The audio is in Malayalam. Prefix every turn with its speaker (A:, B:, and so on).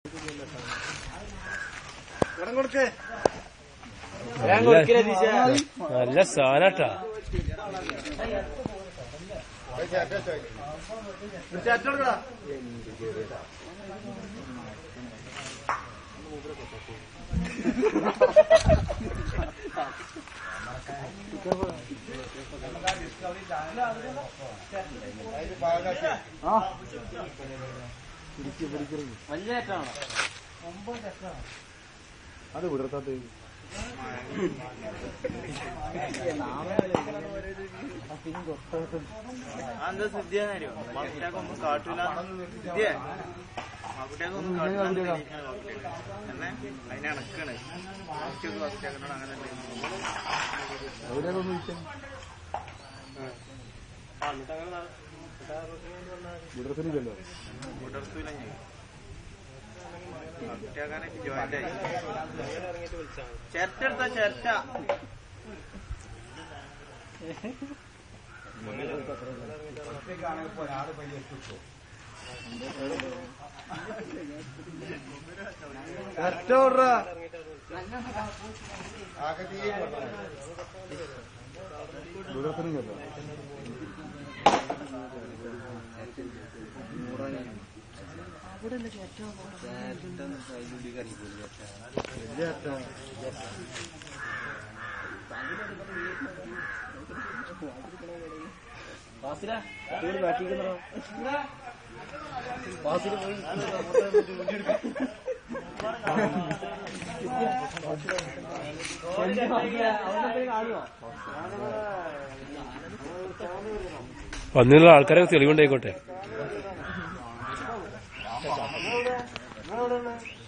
A: നല്ല സാധനട്ടാ
B: അത് വിടർത്താത്ത
C: എന്താ സിദ്ധിയാന്നറിയോ മകുട്ടിയാക്കൊന്നും കാട്ടൂല സിദ്ധിയെ മകുട്ടിയാക്കൊന്നും കാട്ടൂല എന്നെ അതിനെ അണക്കാണ് മകുട്ടിയൊക്കെ ഫസ്റ്റാക്കണോ അങ്ങനെ
B: എവിടെയൊക്കെ ഒന്ന് വിളിച്ചേ വിടർത്തലില്ലല്ലോ
C: വിടർത്തൂല ഞാൻ മകുട്ടിയാക്കാനൊക്കെ ജോയിന്റ് ആയി ചിരട്ട എടുത്താ ചിരട്ട
B: വിടർത്തലില്ലല്ലോ
A: വന്നിട്ടുള്ള ആൾക്കാരെ തെളിവുണ്ടായിക്കോട്ടെ